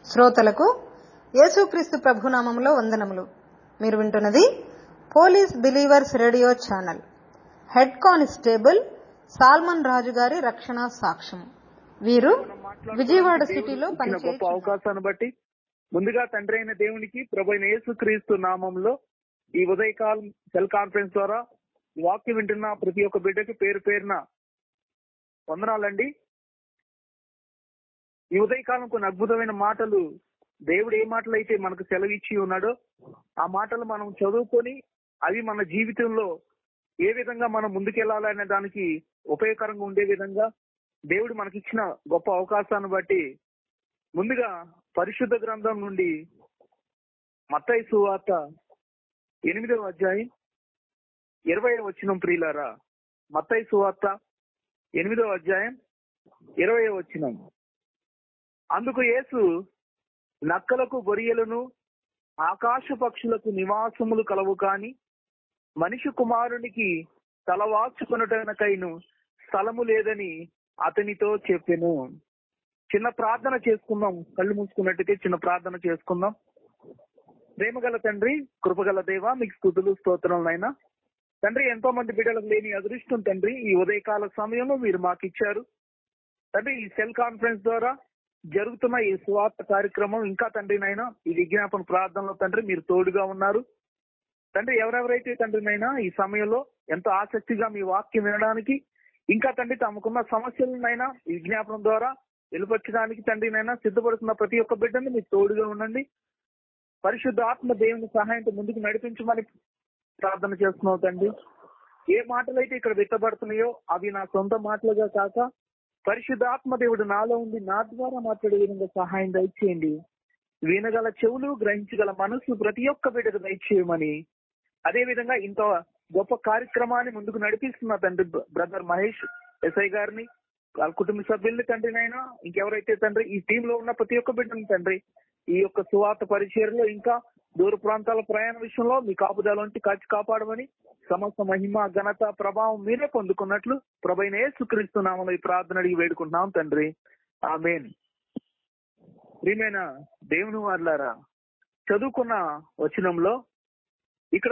శ్రోతలకు యేసుక్రీస్తు ప్రభునామములో వందనములు మీరు వింటున్నది police believers radio channel head constable Solomon Raju గారి రక్షణ సాక్ష్యం వీరు విజయవాడ సిటీలో ఇచ్చిన గొప్ప పనిచేస్తున్నారు అవకాశాన్ని బట్టి ముందుగా తండ్రి అయిన దేవునికి ప్రభు అయిన యేసుక్రీస్తు నామంలో ఈ ఉదయకాలం సెల్ కాన్ఫరెన్స్ ద్వారా ఈ వాక్యం వింటున్న ప్రతి ఒక్క బిడ్డకి పేరు పేరున వందనాలండి ఈ ఉదయకాలం కొన్ని అద్భుతమైన మాటలు దేవుడు ఏ మాటలు అయితే మనకు సెలవిచ్చి ఉన్నాడో ఆ మాటలు మనం చదువుకొని అవి మన జీవితంలో ఏ విధంగా మనం ముందుకెళ్లాలనే దానికి ఉపయోగకరంగా ఉండే విధంగా దేవుడు మనకిచ్చిన గొప్ప అవకాశాన్ని బట్టి ముందుగా పరిశుద్ధ గ్రంథం నుండి మత్తయి సువార్త ఎనిమిదవ అధ్యాయం ఇరవై వచ్చినం ప్రియులారా మత్తయి సువార్త ఎనిమిదవ అధ్యాయం ఇరవై వచ్చినం అందుకు యేసు నక్కలకు బొరియలను ఆకాశ పక్షులకు నివాసములు కలవు కాని మనిషి కుమారునికి తలవాచుకొనటనకైను స్థలము లేదని అతనితో చెప్పెను చిన్న ప్రార్థన చేసుకుందాం కళ్ళు మూసుకున్నట్టయితే చిన్న ప్రార్థన చేసుకుందాం ప్రేమగల తండ్రి కృపగల దేవ మీకు స్థుతులు స్తోత్రాలైనా తండ్రి ఎంతో మంది బిడ్డలకు లేని అదృష్టం తండ్రి ఈ ఉదయకాల సమయంలో మీరు మాకు ఇచ్చారు తండ్రి ఈ సెల్ కాన్ఫరెన్స్ ద్వారా జరుగుతున్న ఈ స్వార్థ కార్యక్రమం ఇంకా తండ్రి నైనా ఈ విజ్ఞాపన ప్రార్థనలో తండ్రి మీరు తోడుగా ఉన్నారు తండ్రి ఎవరెవరైతే తండ్రినైనా ఈ సమయంలో ఎంతో ఆసక్తిగా మీ వాక్యం వినడానికి ఇంకా తండ్రి తమకున్న సమస్యలనైనా ఈ విజ్ఞాపనం ద్వారా వెలుపరచడానికి తండ్రినైనా సిద్ధపడుతున్న ప్రతి ఒక్క బిడ్డని మీరు తోడుగా ఉండండి పరిశుద్ధ ఆత్మ దేవుని సహాయంతో ముందుకు నడిపించమని ప్రార్థన చేస్తున్నావు తండ్రి ఏ మాటలైతే ఇక్కడ విత్తబడుతున్నాయో అవి నా సొంత మాటలుగా కాక పరిశుద్ధ ఆత్మ దేవుడు నాలో ఉండి నా ద్వారా మాట్లాడే విధంగా సహాయం దయచేయండి వినగల చెవులు గ్రహించగల మనసు ప్రతి ఒక్క బిడ్డకు దయచేయమని అదే విధంగా ఇంత గొప్ప కార్యక్రమాన్ని ముందుకు నడిపిస్తున్న తండ్రి బ్రదర్ మహేష్ ఎస్ఐ గారిని వాళ్ళ కుటుంబ సభ్యుల్ని తండ్రినైనా ఇంకెవరైతే తండ్రి ఈ టీమ్ లో ఉన్న ప్రతి ఒక్క బిడ్డని తండ్రి ఈ యొక్క సువార్త పరిచయలో ఇంకా దూర ప్రాంతాల ప్రయాణ విషయంలో మీ కాపుదల వంటి కాచి కాపాడమని సమస్త మహిమ ఘనత ప్రభావం మీరే పొందుకున్నట్లు ప్రభైన యేసుక్రీస్తు నామలో ఈ ప్రార్థన అడిగి వేడుకుంటున్నాం తండ్రి ఆమెన్ ప్రియమైన దేవుని వార్లారా చదువుకున్న వచనంలో ఇక్కడ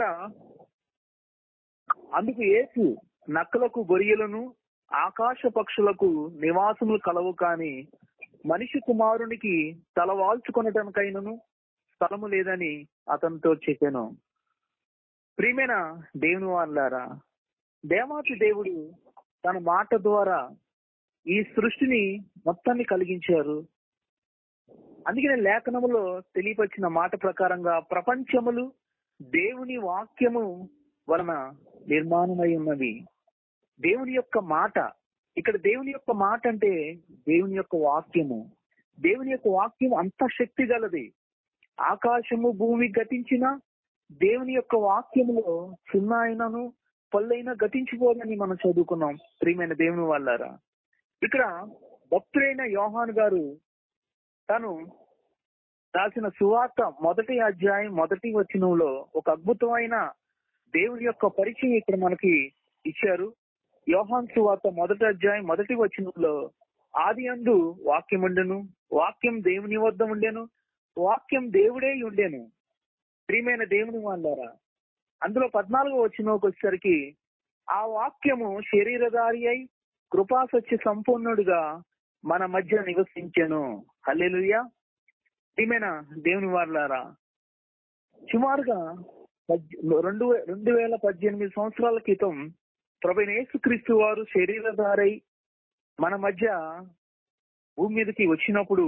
అందుకు యేసు నక్కలకు గొరియలను ఆకాశ పక్షులకు నివాసములు కలవు కాని మనిషి కుమారునికి తల వాల్చుకొనటంకైనను స్థలము లేదని అతనితో చెప్పాను ప్రియమైన దేవుని వాళ్ళారా దేవాతి దేవుడు తన మాట ద్వారా ఈ సృష్టిని మొత్తాన్ని కలిగించారు అందుకనే లేఖనములో తెలియపరిచిన మాట ప్రకారంగా ప్రపంచములు దేవుని వాక్యము వలన నిర్మాణమై ఉన్నవి దేవుని యొక్క మాట ఇక్కడ దేవుని యొక్క మాట అంటే దేవుని యొక్క వాక్యము దేవుని యొక్క వాక్యం అంత శక్తి గలది ఆకాశము భూమి గతించిన దేవుని యొక్క వాక్యములో చిన్న అయినను పళ్ళైనా గతించిపోదని మనం చదువుకున్నాం ప్రియమైన దేవుని వాళ్ళారా ఇక్కడ భక్తుడైన యోహాన్ గారు తను రాసిన సువార్త మొదటి అధ్యాయం మొదటి వచనంలో ఒక అద్భుతమైన దేవుని యొక్క పరిచయం ఇక్కడ మనకి ఇచ్చారు యోహాన్ సువార్త మొదటి అధ్యాయం మొదటి వచనంలో ఆది అందు వాక్యం ఉండెను వాక్యం దేవుని వద్ద ఉండెను వాక్యం దేవుడే ఉండెను ప్రియమైన దేవుని వాళ్ళారా అందులో పద్నాలుగో వచనంకి వచ్చేసరికి ఆ వాక్యము శరీరధారి అయి కృపాసత్య సంపూర్ణుడిగా మన మధ్య నివసించెను హల్లెలూయా ప్రియమైన దేవుని వాళ్ళారా సుమారుగా పద్- రెండు వే- రెండు వేల పద్దెనిమిది సంవత్సరాల క్రితం ప్రభు యేసుక్రీస్తు వారు శరీరధారై మన మధ్య భూమి మీదకి వచ్చినప్పుడు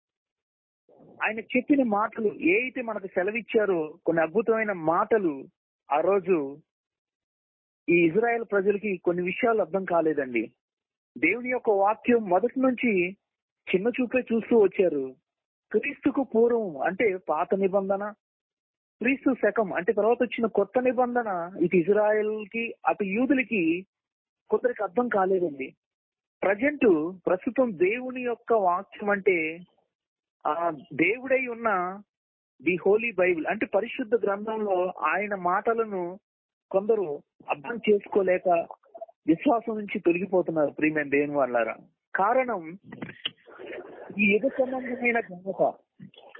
ఆయన చెప్పిన మాటలు ఏ అయితే మనకు సెలవిచ్చారో కొన్ని అద్భుతమైన మాటలు ఆ రోజు ఈ ఇజ్రాయెల్ ప్రజలకి కొన్ని విషయాలు అర్థం కాలేదండి దేవుని యొక్క వాక్యం మొదటి నుంచి చిన్న చూపే చూస్తూ వచ్చారు క్రీస్తుకు పూర్వం అంటే పాత నిబంధన క్రీస్తు శకం అంటే తర్వాత వచ్చిన కొత్త నిబంధన ఇటు ఇజ్రాయెల్ కి అటు యూదులకి కొందరికి అర్థం కాలేదండి ప్రజెంట్ ప్రస్తుతం దేవుని యొక్క వాక్యం అంటే ఆ దేవుడై ఉన్న ది హోలీ బైబిల్ అంటే పరిశుద్ధ గ్రంథంలో ఆయన మాటలను కొందరు అర్థం చేసుకోలేక విశ్వాసం నుంచి తొలగిపోతున్నారు ప్రియమైన దేవుని వాళ్ళారా కారణం ఈ యుగ సంబంధమైన ఘనత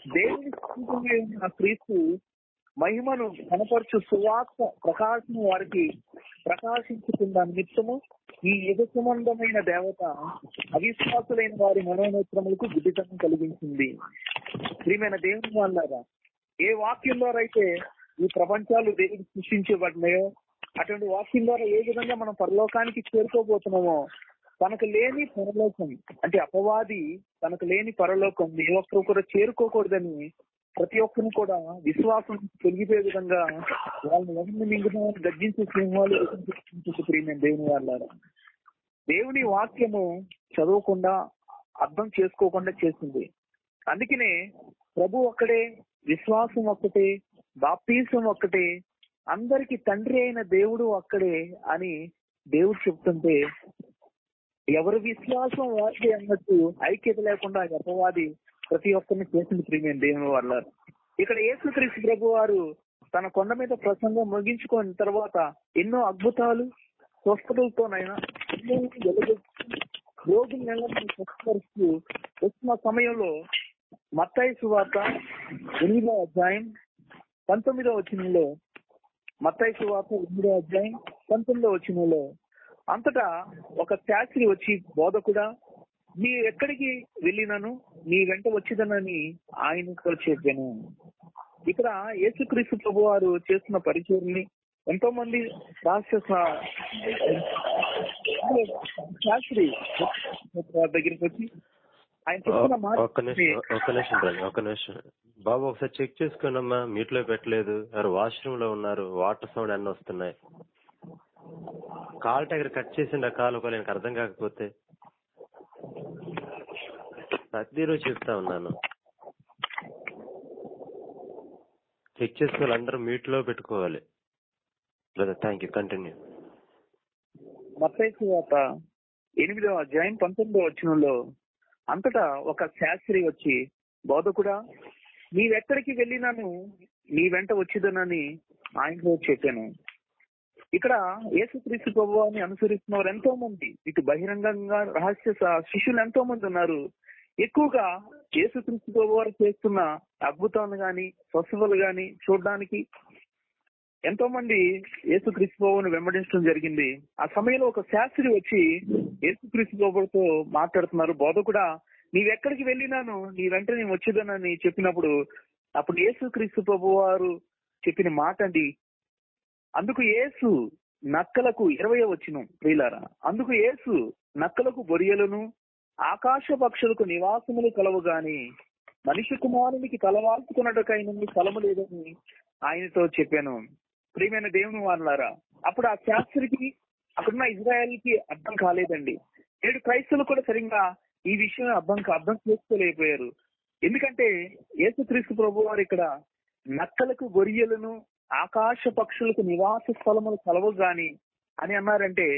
దేవుని స్వరూపంగా ఉన్న క్రీస్తు మహిమను కనపరచు సువార్త ప్రకాశం వారికి ప్రకాశించుకున్న నిమిత్తము ఈ యుగ సంబంధమైన దేవత అవిశ్వాసులైన వారి మనోనేత్రములకు గుడ్డితనం కలిగించింది ప్రియమైన దేవుని వాళ్ళారా ఏ వాక్యం ద్వారా అయితే ఈ ప్రపంచాలు దేవుడు సృష్టించబడినాయో అటువంటి వాక్యం ద్వారా ఏ విధంగా మనం పరలోకానికి చేరుకోబోతున్నామో తనకు లేని పరలోకం అంటే అపవాది తనకు లేని పరలోకం ఏ ఒక్కరు కూడా చేరుకోకూడదని ప్రతి ఒక్కరిని కూడా విశ్వాసం తొలగిపోయే విధంగా వాళ్ళని ఎవరిని మింగుదామని గర్జించే సింహాలు ప్రియమైన దేవుని వాళ్ళారా దేవుని వాక్యము చదవకుండా అర్థం చేసుకోకుండా చేసింది అందుకనే ప్రభు ఒక్కడే విశ్వాసం ఒక్కటే బాప్తీసం ఒక్కటే అందరికి తండ్రి అయిన దేవుడు ఒక్కడే అని దేవుడు చెప్తుంటే ఎవరి విశ్వాసం వారిది అన్నట్టు ఐక్యత లేకుండా ఆ అపవాది ప్రతి ఒక్కరిని చేసింది ప్రియమైన దేవుని వల్ల ఇక్కడ యేసుక్రీస్తు ప్రభు వారు తన కొండ మీద ప్రసంగం ముగించుకున్న తర్వాత ఎన్నో అద్భుతాలు స్వస్థతలతోనైనా ఎన్నో వెలుగు రోగులు నెలలను స్వస్థపరుస్తూ వచ్చిన సమయంలో మత్తాయి సువార్త ఎనిమిదో అధ్యాయం పంతొమ్మిదో వచనంలో మత్తాయి సువార్త ఎనిమిదో అధ్యాయం పంతొమ్మిదో వచనంలో అంతటా ఒక శాస్త్రి వచ్చి బోధకుడా నీ ఎక్కడికి వెళ్ళినను నీ వెంట వచ్చిదనని ఆయనతో చెప్పాను ఇక్కడ యేసుక్రీస్తు ప్రభు వారు చేస్తున్న పరిచయాన్ని ఎంతో మంది రహస్య స- శాస్త్రి దగ్గరికి వచ్చి ఆయన చెప్తున్న మాట ఒక్క నిమిషం ఒక్క నిమిషం బ్రదర్ ఒక్క నిమిషం బాబు ఒకసారి చెక్ చేసుకోనమ్మా మీట్ లో పెట్టలేదు ఎవరు వాష్రూమ్ లో ఉన్నారు వాటర్ సౌండ్ అన్ని వస్తున్నాయి కాల్ దగ్గర కట్ చేసిండు ఆ కాల్ ఒకవేళ నాకు అర్థం కాకపోతే ప్రతిరోజు చెప్తా ఉన్నాను చెక్ చేసుకోవాలి అందరూ మ్యూట్ లో పెట్టుకోవాలి బ్రదర్ థ్యాంక్ యూ కంటిన్యూ మత్తయి సువార్త ఎనిమిదవ అధ్యాయం పంతొమ్మిదవ వచనంలో అంతటా ఒక శాస్త్రి వచ్చి బోధకుడా నీవెక్కడికి వెళ్ళినాను నీ వెంట వచ్చిదనని ఆయనతో చెప్పాను ఇక్కడ యేసుక్రీస్తు ప్రభువాన్ని అనుసరిస్తున్న వారు ఎంతో మంది ఇటు బహిరంగంగా రహస్య స- శిష్యులు ఎంతో మంది ఉన్నారు ఎక్కువగా యేసుక్రీస్తు ప్రభు వారు చేస్తున్న అద్భుతాలు గాని స్వస్థతలు గాని చూడడానికి ఎంతో మంది యేసుక్రీస్తు ప్రభువుని వెంబడించడం జరిగింది ఆ సమయంలో ఒక శాస్త్రి వచ్చి యేసుక్రీస్తు ప్రభువుతో మాట్లాడుతున్నారు బోధకుడా నీవెక్కడికి వెళ్ళినాను నీ వెంట నేను వచ్చేదనని చెప్పినప్పుడు అప్పుడు యేసుక్రీస్తు ప్రభు వారు చెప్పిన మాట అండి అందుకు యేసు నక్కలకు ఇరవై వచ్చిన ప్రియులారా అందుకు యేసు నక్కలకు బొరియలను ఆకాశ పక్షులకు నివాసములు కలవు గాని మనిషి కుమారునికి తలవాల్చుకున్నట్టుకైన స్థలము లేదని ఆయనతో చెప్పాను ప్రియమైన దేవుని వాళ్ళారా అప్పుడు ఆ శాస్త్రికి అక్కడున్న ఇజ్రాయెల్ కి అర్థం కాలేదండి నేడు క్రైస్తవులు కూడా సరిగ్గా ఈ విషయం అర్థం కా- అర్థం చేసుకోలేకపోయారు ఎందుకంటే యేసుక్రీస్తు ప్రభు వారు ఇక్కడ నక్కలకు గొరియలను ఆకాశ పక్షులకు నివాస స్థలములు కలవు గాని అని అన్నారంటే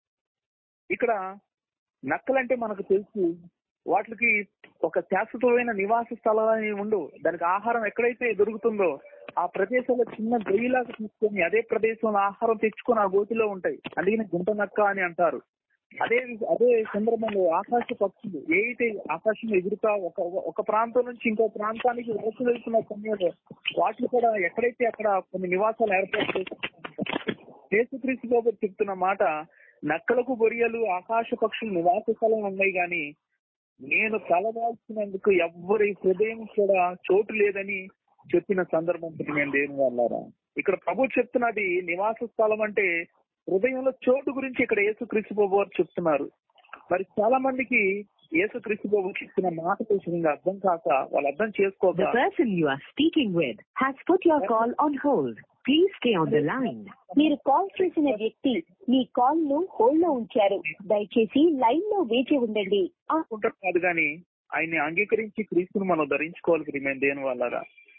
ఇక్కడ నక్కలంటే మనకు తెలుసు వాటికి ఒక శాశ్వతమైన నివాస స్థలాలు ఉండవు దానికి ఆహారం ఎక్కడైతే దొరుకుతుందో ఆ ప్రదేశంలో చిన్న గొయ్యిలాగా తీసుకొని అదే ప్రదేశంలో ఆహారం తెచ్చుకొని ఆ గోతిలో ఉంటాయి అందుకని గుంట నక్క అని అంటారు అదే అదే సందర్భంలో ఆకాశ పక్షులు ఏ అయితే ఆకాశంలో ఎగురుతా ఒక ఒక ప్రాంతం నుంచి ఇంకో ప్రాంతానికి వలస వెళ్తున్న సమయంలో వాటిని కూడా ఎక్కడైతే అక్కడ కొన్ని నివాసాలు ఏర్పాటు చేస్తున్నారు యేసుక్రీస్తు బాబు చెప్తున్న మాట నక్కలకు బొరియలు ఆకాశ పక్షులు నివాస స్థలం ఉన్నాయి గాని నేను కలవాల్సినందుకు ఎవ్వరి హృదయం కూడా చోటు లేదని చెప్పిన సందర్భం నేను దేని వాళ్ళారా ఇక్కడ ప్రభు చెప్తున్నది నివాస స్థలం అంటే హృదయంలో చోటు గురించి ఇక్కడ యేసుక్రీస్తు బాబు వారు చెప్తున్నారు మరి చాలా మందికి యేసుక్రీస్తు బాబు చెప్తున్న మాట విషయంగా అర్థం కాక వాళ్ళు అర్థం The చేసుకోక person you are speaking with has put your call on hold. Please stay on the line. మీరు కాల్ చేసిన వ్యక్తి మీ కాల్ ను హోల్డ్ లో ఉంచారు దయచేసి లైన్ లో వేచి ఉండండి ఆ అనుకుంటారు కాదు కానీ ఆయన్ని అంగీకరించి క్రీస్తును మనం ధరించుకోవాలి ప్రియమైన దేని వాళ్ళరా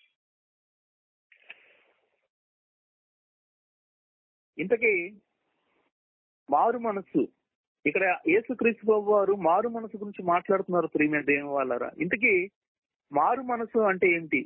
ఇంతకీ మారు మనసు ఇక్కడ యేసుక్రీస్తు బాబు వారు మారు మనసు గురించి మాట్లాడుతున్నారు ప్రియమైన దేని వాళ్ళరా ఇంతకీ మారు మనసు అంటే ఏంటి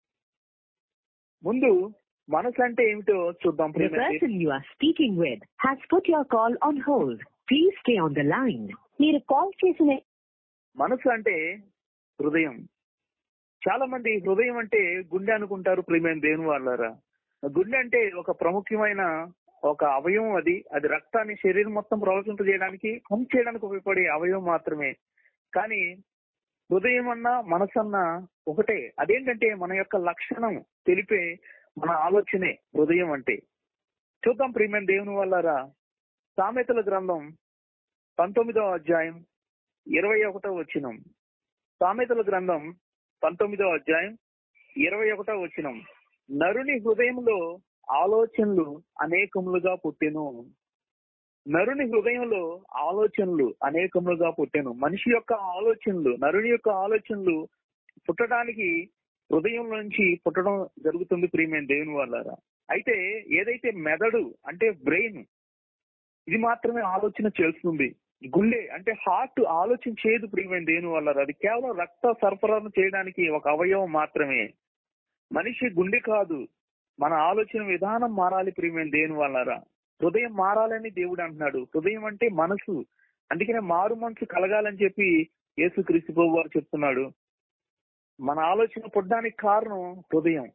ముందు మనసు అంటే ఏమిటో చూద్దాం The ప్రియమైన person you are speaking with has put your call on hold. Please stay on the line. మీరు కాల్ చేసిన మనసు అంటే హృదయం చాలా మంది హృదయం అంటే గుండె అనుకుంటారు ప్రియమైన దేవుని వాళ్ళారా గుండె అంటే ఒక ప్రముఖమైన ఒక అవయవం అది అది రక్తాన్ని శరీరం మొత్తం ప్రవచింపజేయడానికి పంప్ చేయడానికి ఉపయోగపడే అవయవం మాత్రమే కానీ హృదయం అన్నా మనసు అన్నా ఒకటే అదేంటంటే మన యొక్క లక్షణం తెలిపే మన ఆలోచనే హృదయం అంటే చూద్దాం ప్రియమైన దేవుని వాళ్ళారా సామెతల గ్రంథం పంతొమ్మిదవ అధ్యాయం ఇరవై ఒకటో వచ్చినం సామెతల గ్రంథం పంతొమ్మిదవ అధ్యాయం ఇరవై ఒకటో వచ్చినం నరుని హృదయంలో ఆలోచనలు అనేకములుగా పుట్టెను నరుని హృదయంలో ఆలోచనలు అనేకములుగా పుట్టెను మనిషి యొక్క ఆలోచనలు నరుని యొక్క ఆలోచనలు పుట్టడానికి హృదయం నుంచి పుట్టడం జరుగుతుంది ప్రియమైన దేవుని వాళ్ళారా అయితే ఏదైతే మెదడు అంటే బ్రెయిన్ ఇది మాత్రమే ఆలోచన చేస్తుంది గుండె అంటే హార్ట్ ఆలోచన చేయదు ప్రియమైన దేవుని వాళ్ళారా అది కేవలం రక్త సరఫరాను చేయడానికి ఒక అవయవం మాత్రమే మనిషి గుండె కాదు మన ఆలోచన విధానం మారాలి ప్రియమైన దేవుని వాళ్ళారా హృదయం మారాలని దేవుడు అంటున్నాడు హృదయం అంటే మనసు అందుకనే మారు మనసు కలగాలని చెప్పి యేసు క్రీస్తు ప్రభు వారు చెప్తున్నాడు మన ఆలోచన పుట్టడానికి కారణం హృదయం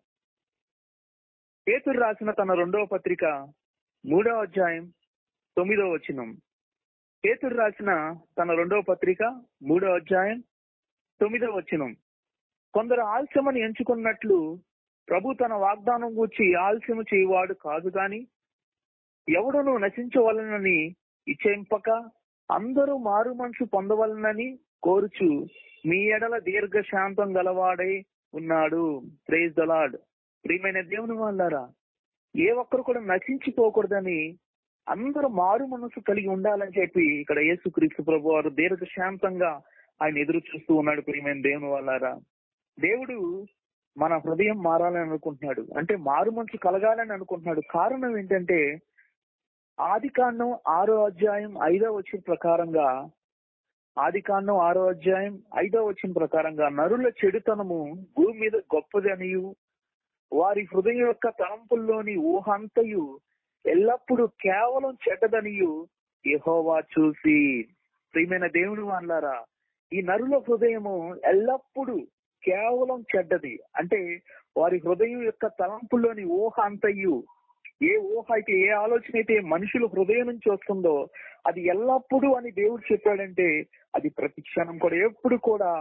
పేతురు రాసిన తన రెండవ పత్రిక మూడవ అధ్యాయం తొమ్మిదవ వచనం పేతురు రాసిన తన రెండవ పత్రిక మూడవ అధ్యాయం తొమ్మిదవ వచనం కొందరు ఆలస్యమని ఎంచుకున్నట్లు ప్రభు తన వాగ్దానం గూర్చి ఆలస్యము చేయవాడు కాదు గాని ఎవడును నశించవలనని ఇచ్చేంపక అందరూ మారు మనసు పొందవలనని కోరుచు మీ ఎడల దీర్ఘ శాంతం గలవాడై ఉన్నాడు ప్రేజ్ ద లార్డ్ ప్రియమైన దేవుని వాళ్ళారా ఏ ఒక్కరు కూడా నశించిపోకూడదని అందరూ మారు మనసు కలిగి ఉండాలని చెప్పి ఇక్కడ యేసు క్రీస్తు ప్రభు వారు దీర్ఘ శాంతంగా ఆయన ఎదురు చూస్తూ ఉన్నాడు ప్రియమైన దేవుని వాళ్ళారా దేవుడు మన హృదయం మారాలని అనుకుంటున్నాడు అంటే మారు మనసు కలగాలని అనుకుంటున్నాడు కారణం ఏంటంటే ఆది కాండం ఆరో అధ్యాయం ఐదో వచ్చిన ప్రకారంగా ఆది కాండం ఆరో అధ్యాయం ఐదో వచ్చిన ప్రకారంగా నరుల చెడుతనము భూమి మీద గొప్పది అనియు వారి హృదయం యొక్క తలంపుల్లోని ఊహంతయు ఎల్లప్పుడూ కేవలం చెడ్డదనియు యెహోవా చూసి ప్రియమైన దేవుని వాళ్ళారా ఈ నరుల హృదయము ఎల్లప్పుడూ కేవలం చెడ్డది అంటే వారి హృదయం యొక్క తలంపుల్లోని ఊహ అంతయు ఏ ఊహ అయితే ఏ ఆలోచన అయితే మనుషుల హృదయం నుంచి వస్తుందో అది ఎల్లప్పుడూ అని దేవుడు చెప్పాడంటే అది ప్రతి క్షణం కూడా ఎప్పుడు కూడా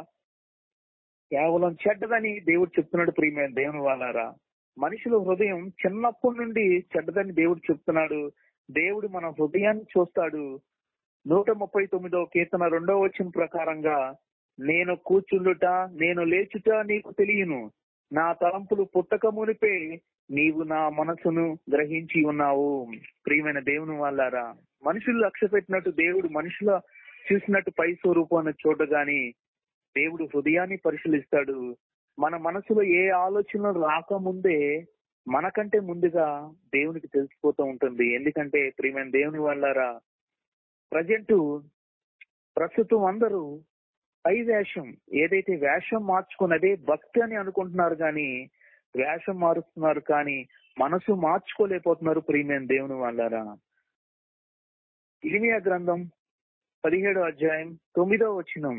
కేవలం చెడ్డదని దేవుడు చెప్తున్నాడు ప్రియమైన దేవుని వాళ్ళారా మనుషుల హృదయం చిన్నప్పటి నుండి చెడ్డదని దేవుడు చెప్తున్నాడు దేవుడు మన హృదయాన్ని చూస్తాడు నూట ముప్పై తొమ్మిదో కీర్తన రెండో వచ్చిన ప్రకారంగా నేను కూర్చుండుట నేను లేచుట నీకు తెలియను నా తలంపులు పుట్టక మునిపే నీవు నా మనసును గ్రహించి ఉన్నావు ప్రియమైన దేవుని వాళ్ళారా మనుషులు లక్ష్య పెట్టినట్టు దేవుడు మనుషుల చూసినట్టు పై స్వరూపాన్ని చూడగాని దేవుడు హృదయాన్ని పరిశీలిస్తాడు మన మనసులో ఏ ఆలోచన రాకముందే మనకంటే ముందుగా దేవునికి తెలిసిపోతూ ఉంటుంది ఎందుకంటే ప్రియమైన దేవుని వాళ్ళారా ప్రజెంట్ ప్రస్తుతం అందరూ పై వేషం ఏదైతే వేషం మార్చుకున్నదే భక్తి అని అనుకుంటున్నారు కానీ వేషం మారుస్తున్నారు కానీ మనసు మార్చుకోలేకపోతున్నారు ప్రియమైన దేవుని వాళ్ళారా ఇరిమియా గ్రంథం పదిహేడో అధ్యాయం తొమ్మిదో వచనం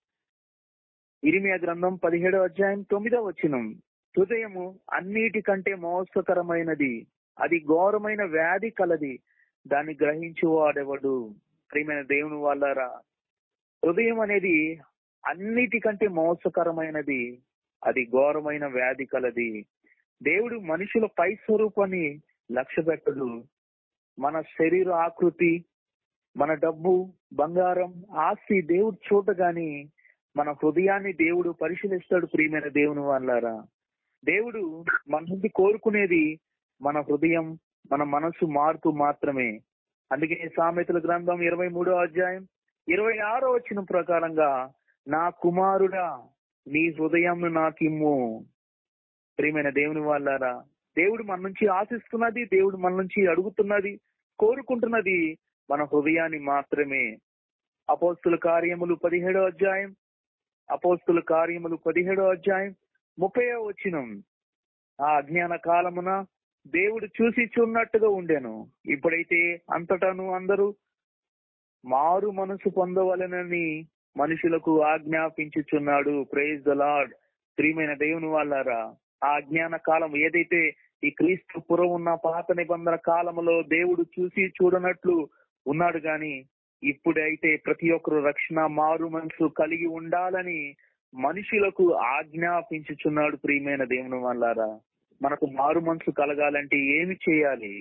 ఇరిమియా గ్రంథం పదిహేడో అధ్యాయం తొమ్మిదో వచనం హృదయము అన్నిటికంటే మోసకరమైనది అది ఘోరమైన వ్యాధి కలది దాన్ని గ్రహించువాడెవడు ప్రియమైన దేవుని వాళ్ళారా హృదయం అనేది అన్నిటికంటే మోసకరమైనది అది ఘోరమైన వ్యాధి కలది దేవుడు మనుషుల పై స్వరూపాన్ని లక్ష్య పెట్టడు మన శరీర ఆకృతి మన డబ్బు బంగారం ఆస్తి దేవుడు చూడగాని మన హృదయాన్ని దేవుడు పరిశీలిస్తాడు ప్రియమైన దేవుని వాళ్ళారా దేవుడు మన నుండి కోరుకునేది మన హృదయం మన మనసు మార్పు మాత్రమే అందుకే సామెతల గ్రంథం ఇరవై మూడో అధ్యాయం ఇరవై ఆరో వచ్చిన ప్రకారంగా నా కుమారుడా నీ హృదయం నాకిమ్ము ప్రియమైన దేవుని వాళ్ళారా దేవుడు మన నుంచి ఆశిస్తున్నది దేవుడు మన నుంచి అడుగుతున్నది కోరుకుంటున్నది మన హృదయాన్ని మాత్రమే అపోస్తుల కార్యములు పదిహేడో అధ్యాయం అపోస్తుల కార్యములు పదిహేడో అధ్యాయం ముప్పై వచ్చినం ఆ అజ్ఞాన కాలమున దేవుడు చూసి చూన్నట్టుగా ఉండెను ఇప్పుడైతే అంతటాను అందరూ మారు మనసు పొందవలనని మనుషులకు ఆజ్ఞాపించుచున్నాడు ప్రైజ్ ద లార్డ్ ప్రియమైన దేవుని వాళ్ళారా ఆ అజ్ఞాన కాలం ఏదైతే ఈ క్రీస్తు పురం ఉన్న పాత నిబంధన కాలంలో దేవుడు చూసి చూడనట్లు ఉన్నాడు గాని ఇప్పుడైతే ప్రతి ఒక్కరు రక్షణ మారు మనసు కలిగి ఉండాలని మనుషులకు ఆజ్ఞాపించుచున్నాడు ప్రియమైన దేవుని వాళ్ళారా మనకు మారు మనసు కలగాలంటే ఏమి చేయాలి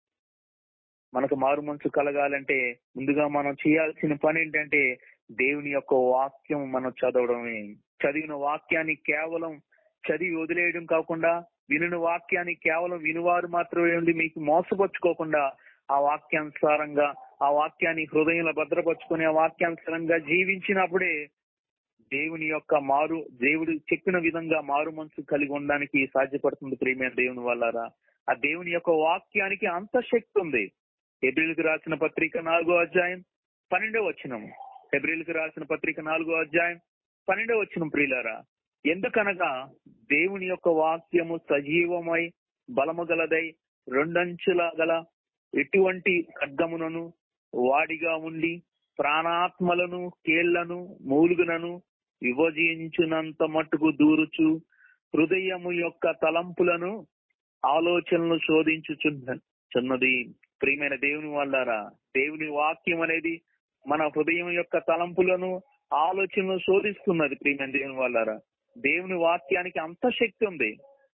మనకు మారు మనసు కలగాలంటే ముందుగా మనం చేయాల్సిన పని ఏంటంటే దేవుని యొక్క వాక్యం మనం చదవడమే చదివిన వాక్యాన్ని కేవలం చదివి వదిలేయడం కాకుండా వినిన వాక్యాన్ని కేవలం వినువారు మాత్రమే ఉండి మీకు మోసపరుచుకోకుండా ఆ వాక్యానుసారంగా ఆ వాక్యాన్ని హృదయంలో భద్రపరుచుకుని ఆ వాక్యానుసారంగా జీవించినప్పుడే దేవుని యొక్క మారు దేవుడు చెప్పిన విధంగా మారు మనసు కలిగి ఉండడానికి సాధ్యపడుతుంది ప్రియమైన దేవుని వల్లారా ఆ దేవుని యొక్క వాక్యానికి అంత శక్తి ఉంది ఎబ్రిల్కి రాసిన పత్రిక నాలుగో అధ్యాయం పన్నెండో వచ్చినము ఎబ్రిల్కి రాసిన పత్రిక నాలుగో అధ్యాయం పన్నెండో వచ్చిన ప్రియులారా ఎందుకనగా దేవుని యొక్క వాక్యము సజీవమై బలము గలదై రెండంచుల గల ఎటువంటి ఖడ్గమునను వాడిగా ఉండి ప్రాణాత్మలను కేళ్లను మూలుగునను విభజించునంత మట్టుకు దూరుచు హృదయము యొక్క తలంపులను ఆలోచనలు శోధించుచున్నది ప్రియమైన దేవుని వాళ్ళారా దేవుని వాక్యం అనేది మన హృదయం యొక్క తలంపులను ఆలోచనలు శోధిస్తున్నది ప్రియమైన దేవుని వాళ్ళారా దేవుని వాక్యానికి అంత శక్తి ఉంది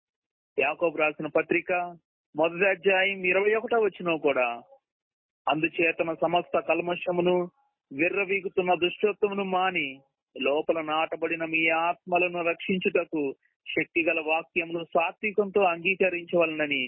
యాకోబు రాసిన పత్రిక మొదటి అధ్యాయం ఇరవై ఒకటో వచ్చిన కూడా అందుచేతన సమస్త కల్మషమును విర్రవీగుతున్న దుష్టత్వమును మాని లోపల నాటబడిన మీ ఆత్మలను రక్షించుటకు శక్తి గల వాక్యమును సాత్వికంతో అంగీకరించవలనని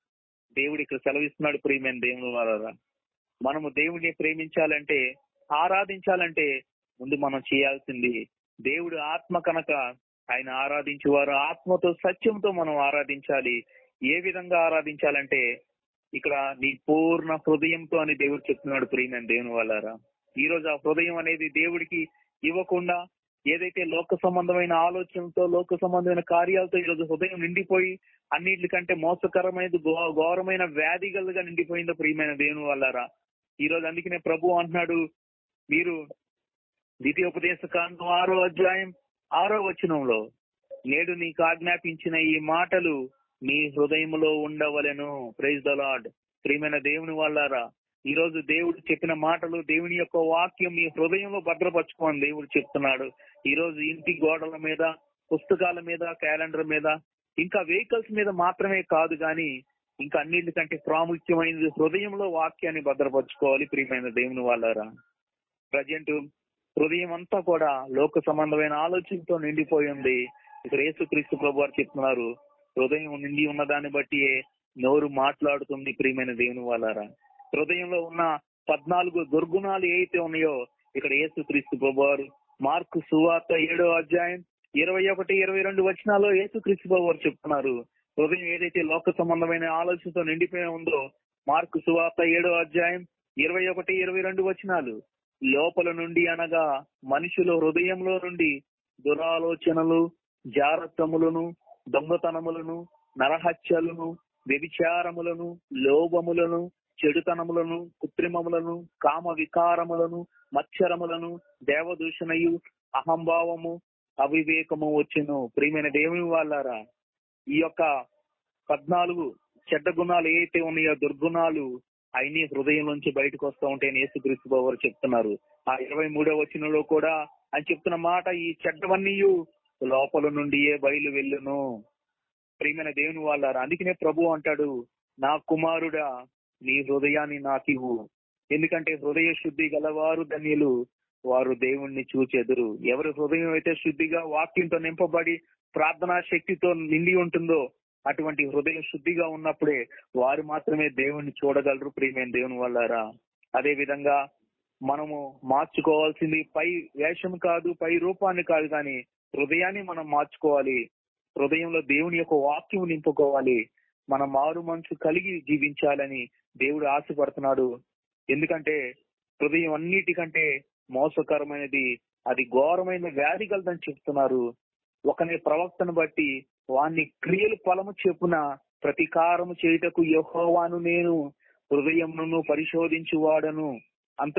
దేవుడి ఇక్కడ సెలవిస్తున్నాడు ప్రియమైన దేవుని వారా మనము దేవుడిని ప్రేమించాలంటే ఆరాధించాలంటే ముందు మనం చేయాల్సింది దేవుడు ఆత్మ కనుక ఆయన ఆరాధించేవారు ఆత్మతో సత్యంతో మనం ఆరాధించాలి ఏ విధంగా ఆరాధించాలంటే ఇక్కడ నీ పూర్ణ హృదయంతో అని దేవుడు చెప్తున్నాడు ప్రియమైన దేవుని వాళ్ళారా ఈ రోజు ఆ హృదయం అనేది దేవుడికి ఇవ్వకుండా ఏదైతే లోక సంబంధమైన ఆలోచనతో లోక సంబంధమైన కార్యాలతో ఈరోజు హృదయం నిండిపోయి అన్నిటికంటే మోసకరమైన ఘో- ఘోరమైన వ్యాధిగలుగా నిండిపోయిందో ప్రియమైన దేవుని వాళ్ళారా ఈ రోజు అందుకనే ప్రభు అంటున్నాడు మీరు ద్వితీయోపదేశ కాండం ఆరో అధ్యాయం ఆరో వచనంలో నేడు నీకు ఆజ్ఞాపించిన ఈ మాటలు మీ హృదయములో ఉండవలెను ప్రైజ్ ద లార్డ్ ప్రియమైన దేవుని వాళ్ళారా ఈ రోజు దేవుడు చెప్పిన మాటలు దేవుని యొక్క వాక్యం మీ హృదయంలో భద్రపరచుకోని దేవుడు చెప్తున్నాడు ఈ రోజు ఇంటి గోడల మీద పుస్తకాల మీద క్యాలెండర్ మీద ఇంకా వెహికల్స్ మీద మాత్రమే కాదు గాని ఇంకా అన్నిటికంటే ప్రాముఖ్యమైనది హృదయంలో వాక్యాన్ని భద్రపరచుకోవాలి ప్రియమైన దేవుని వాళ్ళారా ప్రజెంట్ హృదయం అంతా కూడా లోక సంబంధమైన ఆలోచనతో నిండిపోయి ఉంది ఇక్కడ యేసుక్రీస్తు ప్రభు వారు చెప్తున్నారు హృదయం నిండి ఉన్న దాన్ని బట్టి నోరు మాట్లాడుతుంది ప్రియమైన దేవుని వాళ్ళారా హృదయంలో ఉన్న పద్నాలుగు దుర్గుణాలు ఏవైతే ఉన్నాయో ఇక్కడ యేసుక్రీస్తు ప్రభు వారు మార్కు సువార్త ఏడో అధ్యాయం ఇరవై ఒకటి ఇరవై రెండు వచనాల్లో యేసుక్రీస్తు ప్రభు వారు చెప్తున్నారు హృదయం ఏదైతే లోక సంబంధమైన ఆలోచనతో నిండిపోయి ఉందో మార్కు సువార్త ఏడో అధ్యాయం ఇరవై ఒకటి ఇరవై రెండు వచనాలు లోపల నుండి అనగా మనుషుల హృదయంలో నుండి దురాలోచనలు జారత్వములను దొంగతనములను నరహత్యలను వ్యభిచారములను లోభములను చెడుతనములను కృత్రిమములను కామ వికారములను మత్సరములను దేవదూషణయు అహంభావము అవివేకము వచ్చెను ప్రియమైన దేవుని వాళ్ళారా ఈ యొక్క పద్నాలుగు చెడ్డ గుణాలు ఏవైతే ఉన్నాయో దుర్గుణాలు అయినీ హృదయం నుంచి బయటకు వస్తూ ఉంటే యేసుక్రీస్తు బాబు వారు చెప్తున్నారు ఆ ఇరవై మూడో వచనంలో కూడా ఆయన చెప్తున్న మాట ఈ చెడ్డవన్నీ లోపల నుండియే బయలు వెళ్ళును ప్రియమైన దేవుని వాళ్ళారా అందుకనే ప్రభు అంటాడు నా కుమారుడా నీ హృదయాన్ని నాకివ్వు ఎందుకంటే హృదయ శుద్ధి గలవారు ధన్యులు వారు దేవుణ్ణి చూచెదురు ఎవరి హృదయం అయితే శుద్ధిగా వాక్యంతో నింపబడి ప్రార్థనా శక్తితో నిండి ఉంటుందో అటువంటి హృదయం శుద్ధిగా ఉన్నప్పుడే వారు మాత్రమే దేవుణ్ణి చూడగలరు ప్రియమైన దేవుని వాళ్ళారా అదే విధంగా మనము మార్చుకోవాల్సింది పై వేషం కాదు పై రూపాన్ని కాదు కానీ హృదయాన్ని మనం మార్చుకోవాలి హృదయంలో దేవుని యొక్క వాక్యం నింపుకోవాలి మన మారు మనసు కలిగి జీవించాలని దేవుడు ఆశపడుతున్నాడు ఎందుకంటే హృదయం అన్నిటికంటే మోసకరమైనది అది ఘోరమైన వ్యాధి కలదని చెప్తున్నారు ఒకని ప్రవక్తను బట్టి వాని క్రియలు ఫలము చెప్పున ప్రతీకారము చేయుటకు యెహోవాను నేను హృదయమును పరిశోధించి వాడను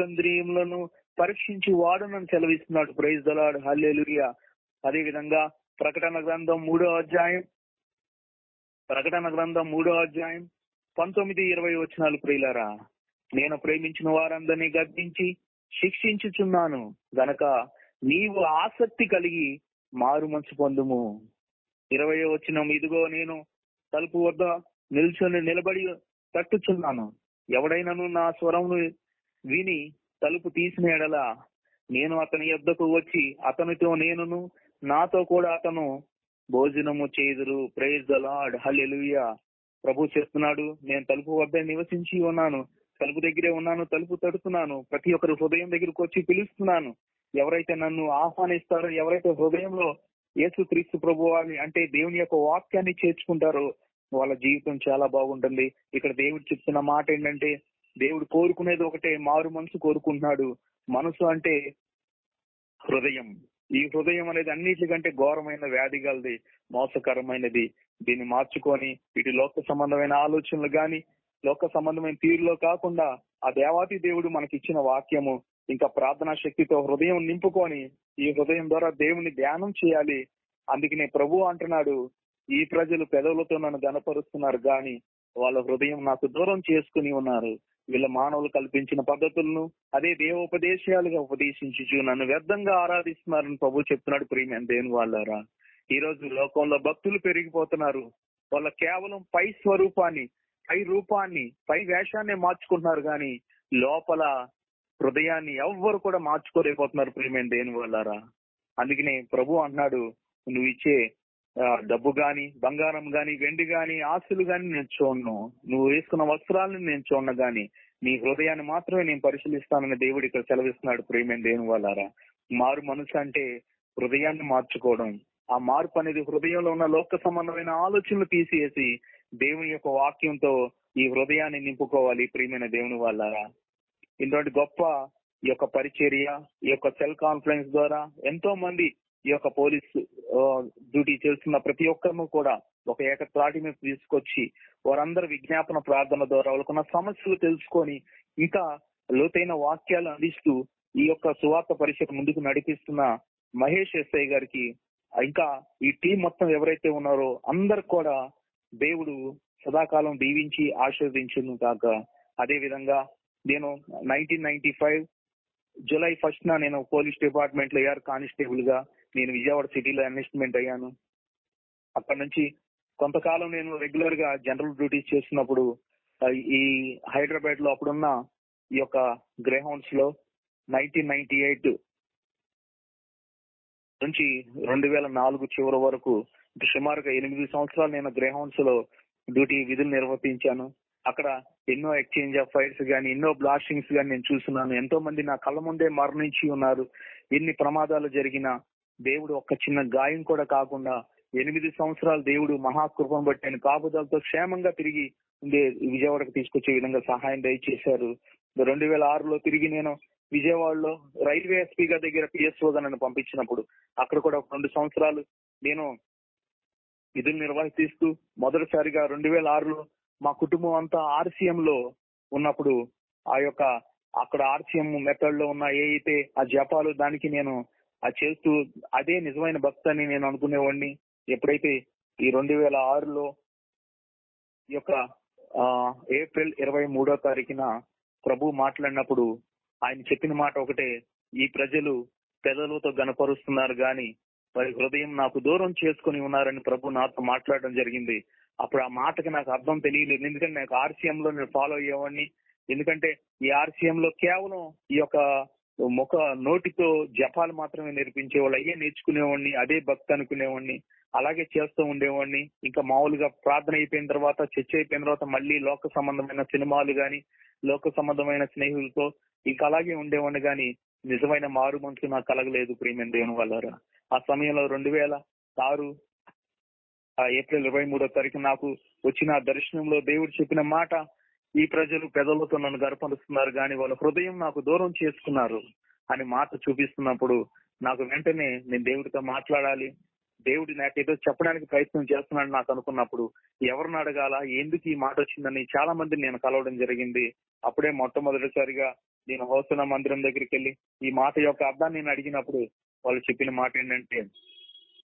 అంతర్ంద్రియములను పరీక్షించి వాడను అని సెలవిస్తున్నాడు ప్రైజ్ దలాడ్ హల్లెలూయా అదే విధంగా ప్రకటన గ్రంథం మూడో అధ్యాయం ప్రకటన గ్రంథం మూడో అధ్యాయం పంతొమ్మిది ఇరవై వచనాలు ప్రియులారా నేను ప్రేమించిన వారందరినీ గద్దించి శిక్షించుచున్నాను గనక నీవు ఆసక్తి కలిగి మారు మనసు పొందుము ఇరవై వచ్చిన ఇదిగో నేను తలుపు వద్ద నిల్చొని నిలబడి తట్టుచున్నాను ఎవడైనను నా స్వరమును విని తలుపు తీసిన ఎడల నేను అతని యొద్దకు వచ్చి అతనితో నేనును నాతో కూడా అతను భోజనము చేదురు ప్రైజ్ ద లార్డ్ హల్లెలూయా ప్రభు చెప్తున్నాడు నేను తలుపు వద్ద నివసించి ఉన్నాను తలుపు దగ్గరే ఉన్నాను తలుపు తడుతున్నాను ప్రతి ఒక్కరు హృదయం దగ్గరకు వచ్చి పిలుస్తున్నాను ఎవరైతే నన్ను ఆహ్వానిస్తారో ఎవరైతే హృదయంలో యేసు క్రీస్తు ప్రభు వారిని అంటే దేవుని యొక్క వాక్యాన్ని చేర్చుకుంటారో వాళ్ళ జీవితం చాలా బాగుంటుంది ఇక్కడ దేవుడు చెప్తున్న మాట ఏంటంటే దేవుడు కోరుకునేది ఒకటే మారు మనసు కోరుకుంటున్నాడు మనసు అంటే హృదయం ఈ హృదయం అనేది అన్నిటికంటే ఘోరమైన వ్యాధి గలది మోసకరమైనది దీన్ని మార్చుకొని ఇటు లోక సంబంధమైన ఆలోచనలు గాని లోక సంబంధమైన తీరులో కాకుండా ఆ దేవాతి దేవుడు మనకి ఇచ్చిన వాక్యము ఇంకా ప్రార్థనా శక్తితో హృదయం నింపుకొని ఈ హృదయం ద్వారా దేవుని ధ్యానం చేయాలి అందుకనే ప్రభు అంటున్నాడు ఈ ప్రజలు పెదవులతో నన్ను గనపరుస్తున్నారు గాని వాళ్ళ హృదయం నాకు దూరం చేసుకుని ఉన్నారు వీళ్ళ మానవులు కల్పించిన పద్ధతులను అదే దేవోపదేశాలుగా ఉపదేశించుచు నన్ను వ్యర్థంగా ఆరాధిస్తున్నారని ప్రభు చెప్తున్నాడు ప్రియమైన దేవుని వాళ్ళారా ఈ రోజు లోకంలో భక్తులు పెరిగిపోతున్నారు వాళ్ళ కేవలం పై స్వరూపాన్ని పై రూపాన్ని పై వేషాన్ని మార్చుకుంటున్నారు కానీ లోపల హృదయాన్ని ఎవ్వరు కూడా మార్చుకోలేకపోతున్నారు ప్రియమైన దేని వాళ్ళారా అందుకనే ప్రభు అంటున్నాడు నువ్వు ఇచ్చే ఆ, డబ్బు గాని బంగారం గాని వెండి గాని ఆస్తులు గాని నేను చూడను నువ్వు వేసుకున్న వస్త్రాలను నేను చూడను గాని నీ హృదయాన్ని మాత్రమే నేను పరిశీలిస్తానని దేవుడు ఇక్కడ సెలవిస్తున్నాడు ప్రియమైన దేవుని వాళ్ళారా మారు మనసు అంటే హృదయాన్ని మార్చుకోవడం ఆ మార్పు అనేది హృదయంలో ఉన్న లోక సంబంధమైన ఆలోచనలు తీసేసి దేవుని యొక్క వాక్యంతో ఈ హృదయాన్ని నింపుకోవాలి ప్రియమైన దేవుని వాళ్ళారా ఇటువంటి గొప్ప ఈ యొక్క పరిచర్య ఈ యొక్క సెల్ కాన్ఫరెన్స్ ద్వారా ఎంతో మంది ఈ యొక్క పోలీస్ ఆ, డ్యూటీ చేస్తున్న ప్రతి ఒక్కరిను కూడా ఒక ఏకత్రాటి మీద తీసుకొచ్చి వారందరి విజ్ఞాపన ప్రార్థన ద్వారా వాళ్ళకున్న సమస్యలు తెలుసుకొని ఇంకా లోతైన వాక్యాలు అందిస్తూ ఈ యొక్క సువార్త పరిషత్ ముందుకు నడిపిస్తున్న మహేష్ ఎస్ఐ గారికి ఇంకా ఈ టీం మొత్తం ఎవరైతే ఉన్నారో అందరు కూడా దేవుడు సదాకాలం దీవించి ఆశీర్వదించును కాక అదే విధంగా నేను nineteen ninety five July first నా నేను పోలీస్ డిపార్ట్మెంట్ లో ఏఆర్ కానిస్టేబుల్ గా నేను విజయవాడ సిటీలో ఎన్వెస్ట్మెంట్ అయ్యాను అక్కడ నుంచి కొంతకాలం నేను రెగ్యులర్ గా జనరల్ డ్యూటీస్ చేస్తున్నప్పుడు ఆ, ఈ హైదరాబాద్ లో అప్పుడున్న ఈ యొక్క గ్రేహౌండ్స్ లో నైన్టీన్ నైన్టీ ఎయిట్ నుంచి రెండు వేల నాలుగు చివరి వరకు సుమారుగా ఎనిమిది సంవత్సరాలు నేను గ్రేహౌండ్స్ లో డ్యూటీ విధులు నిర్వర్తించాను అక్కడ ఎన్నో ఎక్స్చేంజ్ ఆఫ్ ఫైర్స్ గానీ ఎన్నో బ్లాస్టింగ్స్ గానీ నేను చూస్తున్నాను ఎంతో మంది నా కళ్ళ ముందే మరణించి ఉన్నారు ఎన్ని ప్రమాదాలు జరిగినా దేవుడు ఒక్క చిన్న గాయం కూడా కాకుండా ఎనిమిది సంవత్సరాలు దేవుడు మహాకృపను బట్టి ఆయన కాపుదలతో క్షేమంగా తిరిగి ఉండే విజయవాడకు తీసుకొచ్చే విధంగా సహాయం దయచేశారు రెండు వేల ఆరులో తిరిగి నేను విజయవాడలో రైల్వే ఎస్పీ గారి దగ్గర పిఎస్ఓగా నన్ను పంపించినప్పుడు అక్కడ కూడా ఒక రెండు సంవత్సరాలు నేను విధులు నిర్వహిస్తూ మొదటిసారిగా రెండు వేల ఆరులో మా కుటుంబం అంతా ఆర్సీఎం లో ఉన్నప్పుడు ఆ యొక్క అక్కడ ఆర్సీఎం మెథడ్ లో ఉన్న ఏ అయితే ఆ జపాలు దానికి నేను అది చేస్తూ అదే నిజమైన భక్తి అని నేను అనుకునేవాడిని ఎప్పుడైతే ఈ రెండు వేల ఆరులో ఈ యొక్క ఆ, ఏప్రిల్ ఇరవై మూడో తారీఖున ప్రభు మాట్లాడినప్పుడు ఆయన చెప్పిన మాట ఒకటే ఈ ప్రజలు పెదవులతో గనపరుస్తున్నారు గాని వారి హృదయం నాకు దూరం చేసుకుని ఉన్నారని ప్రభు నాతో మాట్లాడడం జరిగింది అప్పుడు ఆ మాటకి నాకు అర్థం తెలియలేదు ఎందుకంటే నాకు ఆర్సీఎం లో నేను ఫాలో అయ్యేవాడిని ఎందుకంటే ఈ ఆర్సీఎం లో కేవలం ఈ యొక్క ముఖ నోటితో జపాలు మాత్రమే నేర్పించేవాళ్ళు అయ్యే నేర్చుకునేవాడిని అదే భక్తి అనుకునేవాడిని అలాగే చేస్తూ ఉండేవాడిని ఇంకా మామూలుగా ప్రార్థన అయిపోయిన తర్వాత చర్చ అయిపోయిన తర్వాత మళ్ళీ లోక సంబంధమైన సినిమాలు గాని లోక సంబంధమైన స్నేహితులతో ఇంకా అలాగే ఉండేవాడిని గాని నిజమైన మారు మనసు నాకు కలగలేదు ప్రియమైన దేవుని వల్ల ఆ సమయంలో రెండు వేల ఆరు ఆ ఏప్రిల్ ఇరవై మూడో తారీఖు నాకు వచ్చిన ఆ దర్శనంలో దేవుడు చెప్పిన మాట ఈ ప్రజలు పెదవులతో నన్ను గర్పరుస్తున్నారు కానీ వాళ్ళ హృదయం నాకు దూరం చేసుకున్నారు అని మాట చూపిస్తున్నప్పుడు నాకు వెంటనే నేను దేవుడితో మాట్లాడాలి దేవుడి నాకు ఏదో చెప్పడానికి ప్రయత్నం చేస్తున్నాడు నాకు అనుకున్నప్పుడు ఎవరిని అడగాల ఎందుకు ఈ మాట వచ్చిందని చాలా మందిని నేను కలవడం జరిగింది అప్పుడే మొట్టమొదటిసారిగా నేను హోసన మందిరం దగ్గరికి వెళ్ళి ఈ మాట యొక్క అర్థాన్ని నేను అడిగినప్పుడు వాళ్ళు చెప్పిన మాట ఏంటంటే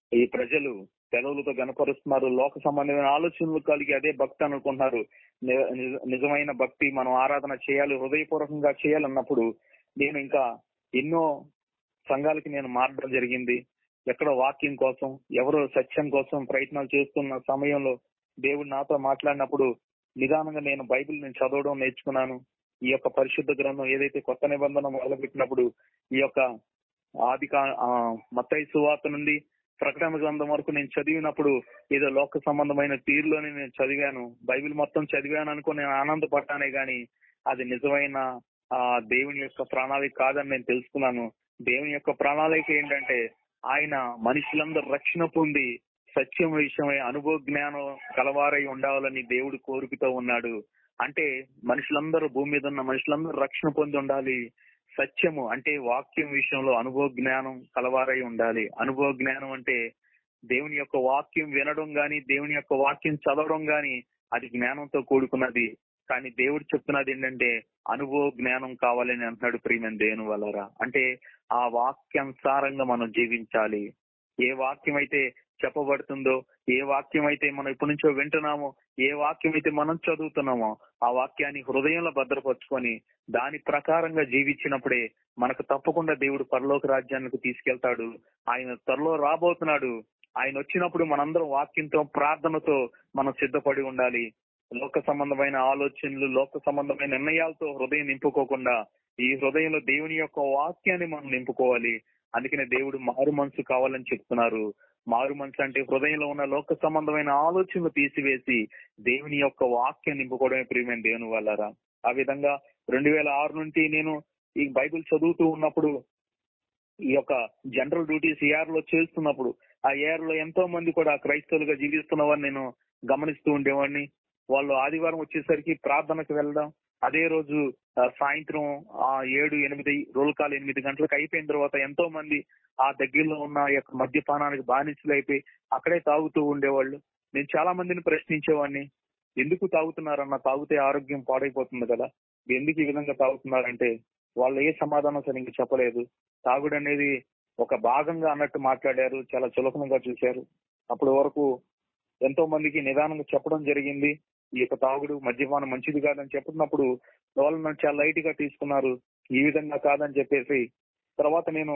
ఈ ప్రజలు సెలవులతో గనపరుస్తున్నారు లోక సంబంధమైన ఆలోచనలు కలిగి అదే భక్తి అనుకుంటున్నారు ని- నిజ- నిజమైన భక్తి మనం ఆరాధన చేయాలి హృదయపూర్వకంగా చేయాలన్నప్పుడు నేను ఇంకా ఎన్నో సంఘాలకి నేను మారడం జరిగింది ఎక్కడ వాక్యం కోసం ఎవరో సత్యం కోసం ప్రయత్నాలు చేస్తున్న సమయంలో దేవుడు నాతో మాట్లాడినప్పుడు నిదానంగా నేను బైబిల్ నేను చదవడం నేర్చుకున్నాను ఈ యొక్క పరిశుద్ధ గ్రంథం ఏదైతే కొత్త నిబంధన మొదలుపెట్టినప్పుడు ఈ యొక్క ఆది మత్తయి సువార్త నుండి ప్రకటన గ్రంథం వరకు నేను చదివినప్పుడు ఏదో లోక సంబంధమైన తీరులోనే నేను చదివాను బైబిల్ మొత్తం చదివాను అనుకో నేను ఆనందపడ్డానే గాని అది నిజమైన ఆ దేవుని యొక్క ప్రణాళిక కాదని నేను తెలుసుకున్నాను దేవుని యొక్క ప్రణాళిక ఏంటంటే ఆయన మనుషులందరూ రక్షణ పొంది సత్యం విషయమై అనుభవ జ్ఞానం కలవారై ఉండాలని దేవుడు కోరికతో ఉన్నాడు అంటే మనుషులందరూ భూమి మీద ఉన్న మనుషులందరూ రక్షణ పొంది ఉండాలి సత్యము అంటే వాక్యం విషయంలో అనుభవ జ్ఞానం కలవారై ఉండాలి అనుభవ జ్ఞానం అంటే దేవుని యొక్క వాక్యం వినడం గాని దేవుని యొక్క వాక్యం చదవడం గాని అది జ్ఞానంతో కూడుకున్నది కానీ దేవుడు చెప్తున్నది ఏంటంటే అనుభవ జ్ఞానం కావాలని అంటున్నాడు ప్రియమైన దేవుని వలరా అంటే ఆ వాక్యానుసారంగా మనం జీవించాలి ఏ వాక్యం అయితే చెప్పబడుతుందో ఏ వాక్యం అయితే మనం ఇప్పటి నుంచో వింటున్నామో ఏ వాక్యం అయితే మనం చదువుతున్నామో ఆ వాక్యాన్ని హృదయంలో భద్రపరుచుకొని దాని ప్రకారంగా జీవించినప్పుడే మనకు తప్పకుండా దేవుడు పరలోక రాజ్యానికి తీసుకెళ్తాడు ఆయన త్వరలో రాబోతున్నాడు ఆయన వచ్చినప్పుడు మనందరం వాక్యంతో ప్రార్థనతో మనం సిద్ధపడి ఉండాలి లోక సంబంధమైన ఆలోచనలు లోక సంబంధమైన నిర్ణయాలతో హృదయం నింపుకోకుండా ఈ హృదయంలో దేవుని యొక్క వాక్యాన్ని మనం నింపుకోవాలి అందుకనే దేవుడు మారు మనసు కావాలని చెప్తున్నారు మారు మనసు అంటే హృదయంలో ఉన్న లోక సంబంధమైన ఆలోచనలు తీసివేసి దేవుని యొక్క వాక్యం నింపుకోవడమే ప్రియమైన దేవుని వాళ్ళరా ఆ విధంగా రెండు వేల ఆరు నుండి నేను ఈ బైబిల్ చదువుతూ ఉన్నప్పుడు ఈ యొక్క జనరల్ డ్యూటీస్ ఏఆర్ లో చేస్తున్నప్పుడు ఆ ఏఆర్ లో ఎంతో మంది కూడా క్రైస్తవులుగా జీవిస్తున్న వారిని నేను గమనిస్తూ ఉండేవాడిని వాళ్ళు ఆదివారం వచ్చేసరికి ప్రార్థనకు వెళ్ళడం అదే రోజు ఆ, సాయంత్రం ఆ ఏడు ఎనిమిది రోల్ కాల్ ఎనిమిది గంటలకు అయిపోయిన తర్వాత ఎంతో మంది ఆ దగ్గరలో ఉన్న ఈ యొక్క మద్యపానానికి బానిసలు అయిపోయి అక్కడే తాగుతూ ఉండేవాళ్ళు నేను చాలా మందిని ప్రశ్నించేవాడిని ఎందుకు తాగుతున్నారన్న తాగితే ఆరోగ్యం పాడైపోతుంది కదా ఎందుకు ఈ విధంగా తాగుతున్నారంటే వాళ్ళు ఏ సమాధానం సరిగ్గా చెప్పలేదు తాగుడు అనేది ఒక భాగంగా అన్నట్టు మాట్లాడారు చాలా చులకనగా చూశారు అప్పటి వరకు ఎంతో మందికి నిదానంగా చెప్పడం జరిగింది ఈ యొక్క తాగుడు మద్యపానం మంచిది కాదని చెప్తున్నప్పుడు వాళ్ళు నన్ను చాలా లైట్ గా తీసుకున్నారు ఈ విధంగా కాదని చెప్పేసి తర్వాత నేను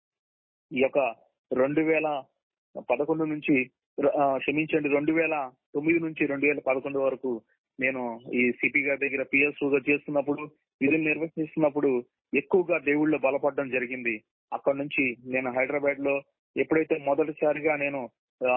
ఈ యొక్క రెండు వేల పదకొండు నుంచి ఆ, క్షమించండి రెండు వేల తొమ్మిది నుంచి రెండు వేల పదకొండు వరకు నేను ఈ సిపి గారి దగ్గర పిఎస్ గా చేస్తున్నప్పుడు విధులు నిర్వహిస్తున్నప్పుడు ఎక్కువగా దేవుళ్ళో బలపడడం జరిగింది అక్కడ నుంచి నేను హైదరాబాద్ లో ఎప్పుడైతే మొదటిసారిగా నేను ఆ,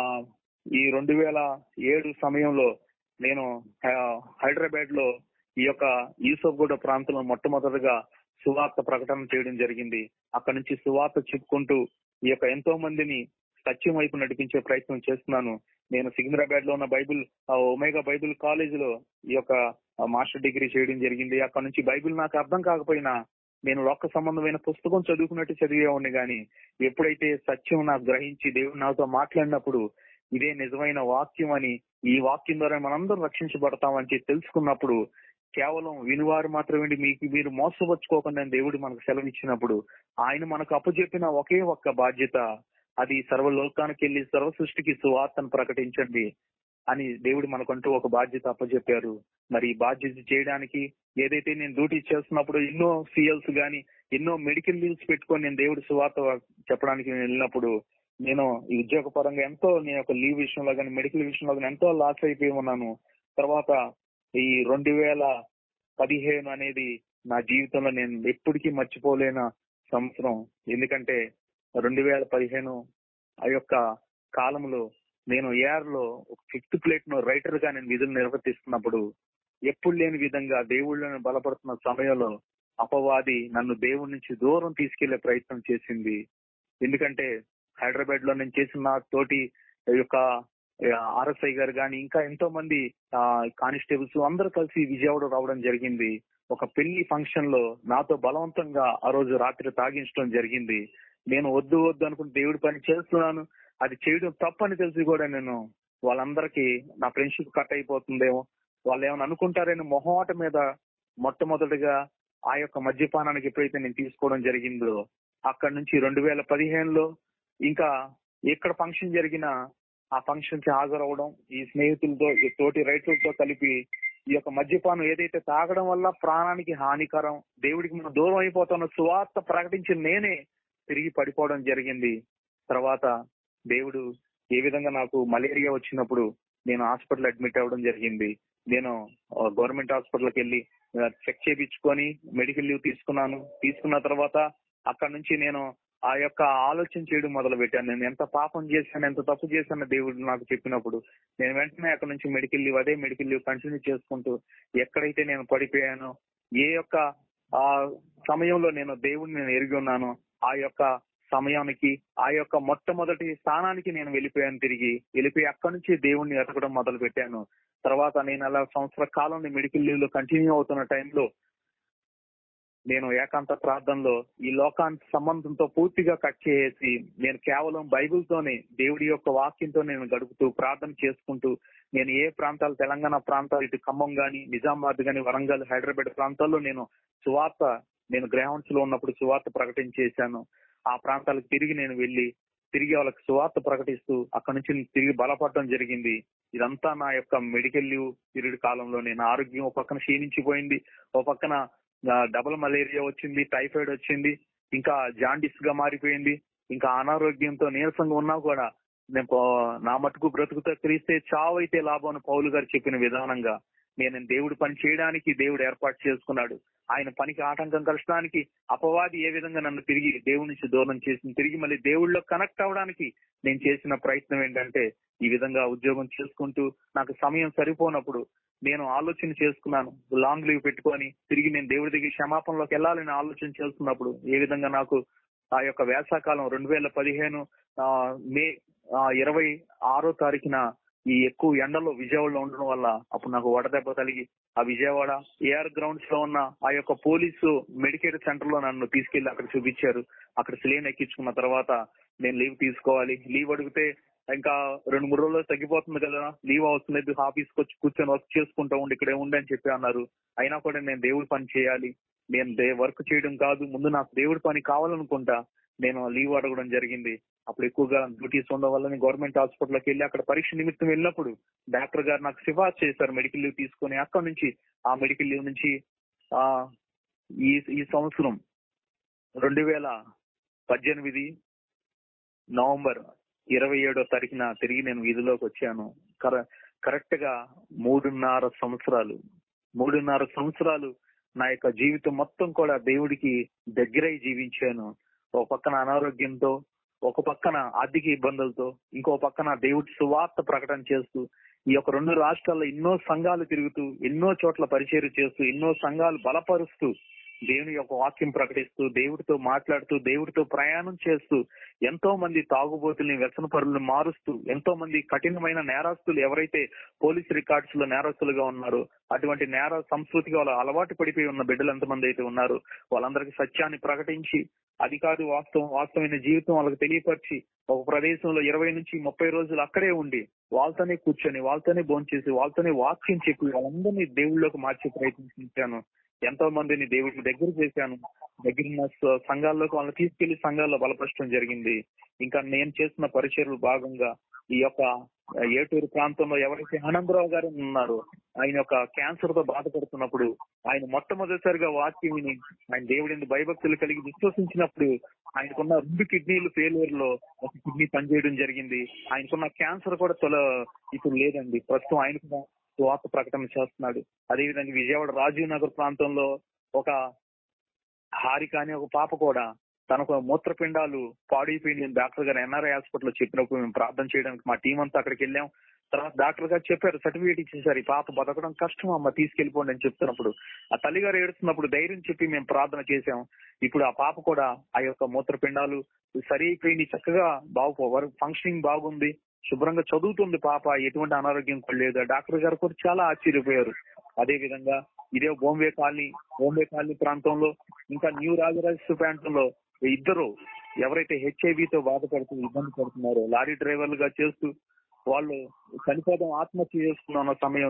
ఈ రెండు వేల ఏడు సమయంలో నేను ఆ, హైదరాబాద్ లో ఈ యొక్క యూసఫ్గూడ ప్రాంతంలో మొట్టమొదటిగా సువార్త ప్రకటన చేయడం జరిగింది అక్కడ నుంచి సువార్త చెప్పుకుంటూ ఈ యొక్క ఎంతో మందిని సత్యం వైపు నడిపించే ప్రయత్నం చేస్తున్నాను నేను సికింద్రాబాద్ లో ఉన్న బైబిల్ ఆ ఒమేగా బైబిల్ కాలేజ్ లో ఈ యొక్క ఆ, మాస్టర్ డిగ్రీ చేయడం జరిగింది అక్కడ నుంచి బైబిల్ నాకు అర్థం కాకపోయినా నేను లోక సంబంధమైన పుస్తకం చదువుకున్నట్టు చదివేవాడిని గాని ఎప్పుడైతే సత్యం నాకు గ్రహించి దేవుడు నాతో మాట్లాడినప్పుడు ఇదే నిజమైన వాక్యం అని ఈ వాక్యం ద్వారా మనందరం రక్షించబడతామని చెప్పి తెలుసుకున్నప్పుడు కేవలం వినివారు మాత్రమే మీకు మీరు మోసపరుచుకోకుండా అని దేవుడు మనకు సెలవిచ్చినప్పుడు ఆయన మనకు అప్పచెప్పిన ఒకే ఒక్క బాధ్యత అది సర్వలోకానికి వెళ్లి సర్వ సృష్టికి సువార్తను ప్రకటించండి అని దేవుడు మనకంటూ ఒక బాధ్యత అప్పచెప్పారు మరి ఈ బాధ్యత చేయడానికి ఏదైతే నేను డ్యూటీ చేస్తున్నప్పుడు ఎన్నో సిఎల్స్ గాని ఎన్నో మెడికల్ లీవ్స్ పెట్టుకొని నేను దేవుడి సువార్త చెప్పడానికి నేను వెళ్ళినప్పుడు నేను ఈ ఉద్యోగ పరంగా ఎంతో నేను ఒక లీవ్ విషయంలో కానీ మెడికల్ విషయంలో కానీ ఎంతో లాస్ అయిపోయి ఉన్నాను తర్వాత ఈ రెండు వేల పదిహేను అనేది నా జీవితంలో నేను ఎప్పటికీ మర్చిపోలేన సంవత్సరం ఎందుకంటే రెండు వేల పదిహేను ఆ యొక్క కాలంలో నేను ఏఆర్ లో ఒక ఫిఫ్త్ ప్లేట్ ను రైటర్ గా నేను విధులు నిర్వర్తిస్తున్నప్పుడు ఎప్పుడు లేని విధంగా దేవుళ్ళని బలపడుతున్న సమయంలో అపవాది నన్ను దేవుడి నుంచి దూరం తీసుకెళ్లే ప్రయత్నం చేసింది ఎందుకంటే హైదరాబాద్ లో నేను చేసిన నా తోటి ఈ యొక్క ఆర్ఎస్ఐ గారు కానీ ఇంకా ఎంతో మంది కానిస్టేబుల్స్ అందరూ కలిసి విజయవాడ రావడం జరిగింది ఒక పెళ్లి ఫంక్షన్ లో నాతో బలవంతంగా ఆ రోజు రాత్రి తాగించడం జరిగింది నేను వద్దు వద్దు అనుకుని దేవుడి పని చేస్తున్నాను అది చేయడం తప్పని తెలిసి కూడా నేను వాళ్ళందరికీ నా ఫ్రెండ్షిప్ కట్ అయిపోతుందేమో వాళ్ళు ఏమైనా అనుకుంటారని మొహమాట మీద మొట్టమొదటిగా ఆ యొక్క మద్యపానానికి ఎప్పుడైతే నేను తీసుకోవడం జరిగిందో అక్కడ నుంచి రెండు వేల పదిహేనులో ఇంకా ఎక్కడ ఫంక్షన్ జరిగినా ఆ ఫంక్షన్ కి హాజరవడం ఈ స్నేహితులతో ఈ తోటి రైతులతో కలిపి ఈ యొక్క మద్యపానం ఏదైతే తాగడం వల్ల ప్రాణానికి హానికరం దేవుడికి మనం దూరం అయిపోతున్న సువార్త ప్రకటించి నేనే తిరిగి పడిపోవడం జరిగింది తర్వాత దేవుడు ఏ విధంగా నాకు మలేరియా వచ్చినప్పుడు నేను హాస్పిటల్ అడ్మిట్ అవ్వడం జరిగింది నేను గవర్నమెంట్ హాస్పిటల్కి వెళ్ళి చెక్ చేయించుకొని మెడికల్ లీవ్ తీసుకున్నాను తీసుకున్న తర్వాత అక్కడ నుంచి నేను ఆ యొక్క ఆలోచన చేయడం మొదలు పెట్టాను నేను ఎంత పాపం చేశాను ఎంత తప్పు చేశాను దేవుడు నాకు చెప్పినప్పుడు నేను వెంటనే అక్కడ నుంచి మెడికల్ లీవ్ అదే మెడికల్ లీవ్ కంటిన్యూ చేసుకుంటూ ఎక్కడైతే నేను పడిపోయానో ఏ యొక్క ఆ సమయంలో నేను దేవుడిని నేను ఎరిగి ఉన్నానో ఆ యొక్క సమయానికి ఆ యొక్క మొట్టమొదటి స్థానానికి నేను వెళ్ళిపోయాను తిరిగి వెళ్ళిపోయి అక్కడి నుంచి దేవుణ్ణి ఎతకడం మొదలు పెట్టాను తర్వాత నేను అలా సంవత్సర కాలం మెడికల్ లీవ్ లో కంటిన్యూ అవుతున్న టైంలో నేను ఏకాంత ప్రార్థనలో ఈ లోకానికి సంబంధంతో పూర్తిగా కట్ చేసి నేను కేవలం బైబిల్ తోనే దేవుడి యొక్క వాక్యంతో నేను గడుపుతూ ప్రార్థన చేసుకుంటూ నేను ఏ ప్రాంతాలు తెలంగాణ ప్రాంతాలు ఇటు ఖమ్మం గాని నిజామాబాద్ గాని వరంగల్ హైదరాబాద్ ప్రాంతాల్లో నేను సువార్త నేను గ్రౌండ్స్ లో ఉన్నప్పుడు సువార్త ప్రకటించేశాను ఆ ప్రాంతాలకు తిరిగి నేను వెళ్లి తిరిగి వాళ్ళకి సువార్త ప్రకటిస్తూ అక్కడ నుంచి నేను తిరిగి బలపడటం జరిగింది ఇదంతా నా యొక్క మెడికల్ లీవ్ పీరియడ్ కాలంలో నేను ఆరోగ్యం ఒక పక్కన క్షీణించిపోయింది ఒక పక్కన డబుల్ మలేరియా వచ్చింది టైఫాయిడ్ వచ్చింది ఇంకా జాండిస్ గా మారిపోయింది ఇంకా అనారోగ్యంతో నీరసంగా ఉన్నా కూడా నేను పో- నా మటుకు బ్రతుకుతో క్రీస్తే చావు అయితే లాభం అని పౌలు గారు చెప్పిన విధానంగా నేను దేవుడి పని చేయడానికి దేవుడు ఏర్పాటు చేసుకున్నాడు ఆయన పనికి ఆటంకం కలచడానికి అపవాది ఏ విధంగా నన్ను తిరిగి దేవుడి నుంచి దూరం చేసింది తిరిగి మళ్ళీ దేవుళ్ళలో కనెక్ట్ అవడానికి నేను చేసిన ప్రయత్నం ఏంటంటే ఈ విధంగా ఉద్యోగం చేసుకుంటూ నాకు సమయం సరిపోనప్పుడు నేను ఆలోచన చేసుకున్నాను లాంగ్ లీవ్ పెట్టుకొని తిరిగి నేను దేవుడి దగ్గర క్షమాపణలోకి వెళ్ళాలని ఆలోచన చేసుకున్నప్పుడు ఏ విధంగా నాకు ఆ యొక్క వేసవకాలం రెండు వేల పదిహేను ఆ, మే ఆ, ఇరవై ఆరో తారీఖున ఈ ఎక్కువ ఎండలో విజయవాడలో ఉండడం వల్ల అప్పుడు నాకు వడదెబ్బ తగిలి ఆ విజయవాడ ఏఆర్ గ్రౌండ్స్ లో ఉన్న ఆ యొక్క పోలీసు మెడికేట్ సెంటర్ లో నన్ను తీసుకెళ్లి అక్కడ చూపించారు అక్కడ సిలిండర్ ఎక్కించుకున్న తర్వాత నేను లీవ్ తీసుకోవాలి లీవ్ అడిగితే ఇంకా రెండు మూడు రోజులు తగ్గిపోతుంది కదా లీవ్ అవసరం లేదు ఆఫీస్ వచ్చి కూర్చొని వర్క్ చేసుకుంటా ఉండి ఇక్కడే ఉండి అని చెప్పి అన్నారు అయినా కూడా నేను దేవుడి పని చేయాలి నేను దే వర్క్ చేయడం కాదు ముందు నాకు దేవుడి పని కావాలనుకుంటా నేను లీవ్ అడగడం జరిగింది అప్పుడు ఎక్కువగా డ్యూటీస్ ఉండడం వల్ల నేను గవర్నమెంట్ హాస్పిటల్కి వెళ్ళి అక్కడ పరీక్ష నిమిత్తం వెళ్ళినప్పుడు డాక్టర్ గారు నాకు సిఫార్సు చేశారు మెడికల్ లీవ్ తీసుకొని అక్కడ నుంచి ఆ మెడికల్ లీవ్ నుంచి ఆ ఈ ఈ సంవత్సరం రెండు వేల పద్దెనిమిది నవంబర్ ఇరవై ఏడో తారీఖున తిరిగి నేను వీధిలోకి వచ్చాను కర- కరెక్ట్ గా మూడున్నర సంవత్సరాలు మూడున్నర సంవత్సరాలు నా యొక్క జీవితం మొత్తం కూడా దేవుడికి దగ్గరై జీవించాను ఒక పక్కన అనారోగ్యంతో ఒక పక్కన ఆర్థిక ఇబ్బందులతో ఇంకో పక్కన దేవుడి సువార్త ప్రకటన చేస్తూ ఈ యొక్క రెండు రాష్ట్రాల్లో ఎన్నో సంఘాలు తిరుగుతూ ఎన్నో చోట్ల పరిచయం చేస్తూ ఎన్నో సంఘాలు బలపరుస్తూ దేవుని యొక్క వాక్యం ప్రకటిస్తూ దేవుడితో మాట్లాడుతూ దేవుడితో ప్రయాణం చేస్తూ ఎంతో మంది తాగుబోతుల్ని వ్యసన పరులను మారుస్తూ ఎంతో మంది కఠినమైన నేరస్తులు ఎవరైతే పోలీస్ రికార్డ్స్ లో నేరస్తులుగా ఉన్నారో అటువంటి నేర సంస్కృతికి వాళ్ళు అలవాటు పడిపోయి ఉన్న బిడ్డలు ఎంతమంది అయితే ఉన్నారు వాళ్ళందరికీ సత్యాన్ని ప్రకటించి అది కాదు వాస్తవం వాస్తవమైన జీవితం వాళ్ళకి తెలియపరిచి ఒక ప్రదేశంలో ఇరవై నుంచి ముప్పై రోజులు అక్కడే ఉండి వాళ్ళతోనే కూర్చొని వాళ్ళతోనే భోంచేసి వాళ్ళతోనే వాక్యం చెప్పి వాళ్ళందరినీ దేవుళ్ళలోకి మార్చే ప్రయత్నించాను ఎంతో మందిని దేవుడికి దగ్గర చేశాను దగ్గరున్న స- సంఘాల్లోకి వాళ్ళని తీసుకెళ్లి సంఘాల్లో బలపరచడం జరిగింది ఇంకా నేను చేస్తున్న పరిచయలు భాగంగా ఈ యొక్క ఏటూరు ప్రాంతంలో ఎవరైతే ఆనందరావు గారు ఉన్నారో ఆయన యొక్క క్యాన్సర్ తో బాధపడుతున్నప్పుడు ఆయన మొట్టమొదటిసారిగా వాక్యం విని ఆయన దేవుడిని భయభక్తులు కలిగి విశ్వసించినప్పుడు ఆయనకున్న రెండు కిడ్నీలు ఫెయిల్యూర్ లో ఒక కిడ్నీ పనిచేయడం జరిగింది ఆయనకున్న క్యాన్సర్ కూడా తొల ఇప్పుడు లేదండి ప్రస్తుతం ఆయన కూడా స్వార్థ ప్రకటన చేస్తున్నాడు అదేవిధంగా విజయవాడ రాజీవ్ నగర్ ప్రాంతంలో ఒక హారిక అనే ఒక పాప కూడా తనకు మూత్రపిండాలు పాడైపోయింది డాక్టర్ గారు ఎన్ఆర్ఐ హాస్పిటల్ చెప్పినప్పుడు మేము ప్రార్థన చేయడానికి మా టీం అంతా అక్కడికి వెళ్ళాం తర్వాత డాక్టర్ గారు చెప్పారు సర్టిఫికేట్ ఇచ్చేసారు ఈ పాప బతకడం కష్టం అమ్మ తీసుకెళ్లిపోండి అని చెప్తున్నప్పుడు ఆ తల్లి గారు ఏడుస్తున్నప్పుడు ధైర్యం చెప్పి మేము ప్రార్థన చేశాం ఇప్పుడు ఆ పాప కూడా ఆ యొక్క మూత్రపిండాలు సరి అయిపోయింది చక్కగా బాగు ఫంక్షనింగ్ బాగుంది శుభ్రంగా చదువుతుంది పాప ఎటువంటి అనారోగ్యం కూడా లేదు డాక్టర్ గారు కూడా చాలా ఆశ్చర్యపోయారు అదే విధంగా ఇదే బొంబే కాలనీ బొంబే కాలనీ ప్రాంతంలో ఇంకా న్యూ రాజరాజేశ్వర ప్రాంతంలో ఇద్దరు ఎవరైతే హెచ్ఐవి తో బాధపడుతూ ఇబ్బంది పడుతున్నారో లారీ డ్రైవర్లుగా చేస్తూ వాళ్ళు చనిపోదాం ఆత్మహత్య చేసుకున్న సమయంలో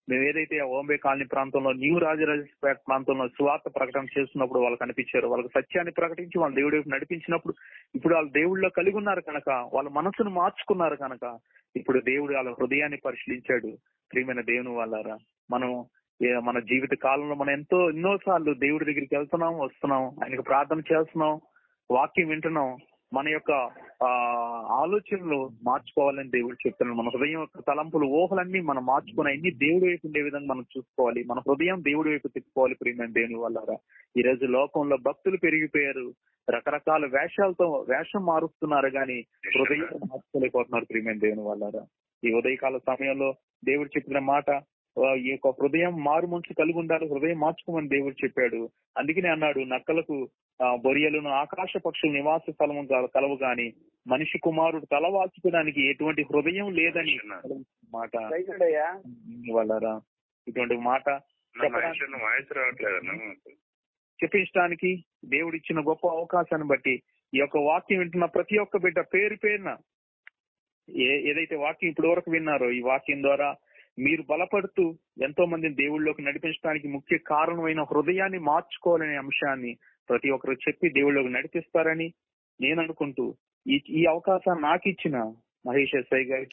మేము ఏదైతే ఆ ఓంబే కాలనీ ప్రాంతంలో న్యూ రాజరాజపేట ప్రాంతంలో సువార్త ప్రకటన చేస్తున్నప్పుడు వాళ్ళకి అనిపించారు వాళ్ళకి సత్యాన్ని ప్రకటించి వాళ్ళ దేవుడి వైపు నడిపించినప్పుడు ఇప్పుడు వాళ్ళు దేవుళ్ళలో కలిగి ఉన్నారు కనుక వాళ్ళ మనసును మార్చుకున్నారు కనుక ఇప్పుడు దేవుడు వాళ్ళ హృదయాన్ని పరిశీలించాడు ప్రియమైన దేవుని వాళ్ళారా మనం ఏ- మన జీవిత కాలంలో మనం ఎంతో ఎన్నో సార్లు దేవుడి దగ్గరికి వెళ్తున్నాం వస్తున్నాం ఆయనకు ప్రార్థన చేస్తున్నాం వాక్యం వింటున్నాం మన యొక్క ఆ ఆలోచనలు మార్చుకోవాలని దేవుడు చెప్తున్నాడు మన హృదయం యొక్క తలంపులు ఊహలన్నీ మనం మార్చుకుని అన్ని దేవుడి వైపు ఉండే విధంగా మనం చూసుకోవాలి మన హృదయం దేవుడి వైపు తిప్పుకోవాలి ప్రియమైన దేవుని వల్ల ఈ రోజు లోకంలో భక్తులు పెరిగిపోయారు రకరకాల వేషాలతో వేషం మారుస్తున్నారు గాని హృదయం మార్చుకోలేకపోతున్నారు ప్రియమైన దేవుని వాళ్ళారా ఈ ఉదయకాల సమయంలో దేవుడు చెప్పిన మాట ఆ, ఈ యొక్క హృదయం మారు మనసు కలిగి ఉండాలి హృదయం మార్చుకోమని దేవుడు చెప్పాడు అందుకనే అన్నాడు నక్కలకు ఆ, బొరియలను ఆకాశ పక్షుల నివాస స్థలము గా- కలవు గాని మనిషి కుమారుడు తల వాల్చుకోవడానికి ఎటువంటి హృదయం లేదని మాట వాళ్ళరా ఇటువంటి మాట చెప్పడానికి- వాయిస్ రావట్లేదన్నా చెప్పించడానికి దేవుడు ఇచ్చిన గొప్ప అవకాశాన్ని బట్టి ఈ యొక్క వాక్యం వింటున్న ప్రతి ఒక్క బిడ్డ పేరు పేరున ఏ ఏదైతే వాక్యం ఇప్పటి వరకు విన్నారో ఈ వాక్యం ద్వారా మీరు బలపడుతూ ఎంతో మందిని దేవుళ్ళలోకి నడిపించడానికి ముఖ్య కారణమైన హృదయాన్ని మార్చుకోవాలనే అంశాన్ని ప్రతి ఒక్కరు చెప్పి దేవుళ్ళలోకి నడిపిస్తారని నేను అనుకుంటూ ఈ ఈ అవకాశాన్ని నాకు ఇచ్చిన మహేష్ ఎస్ఐ గారికి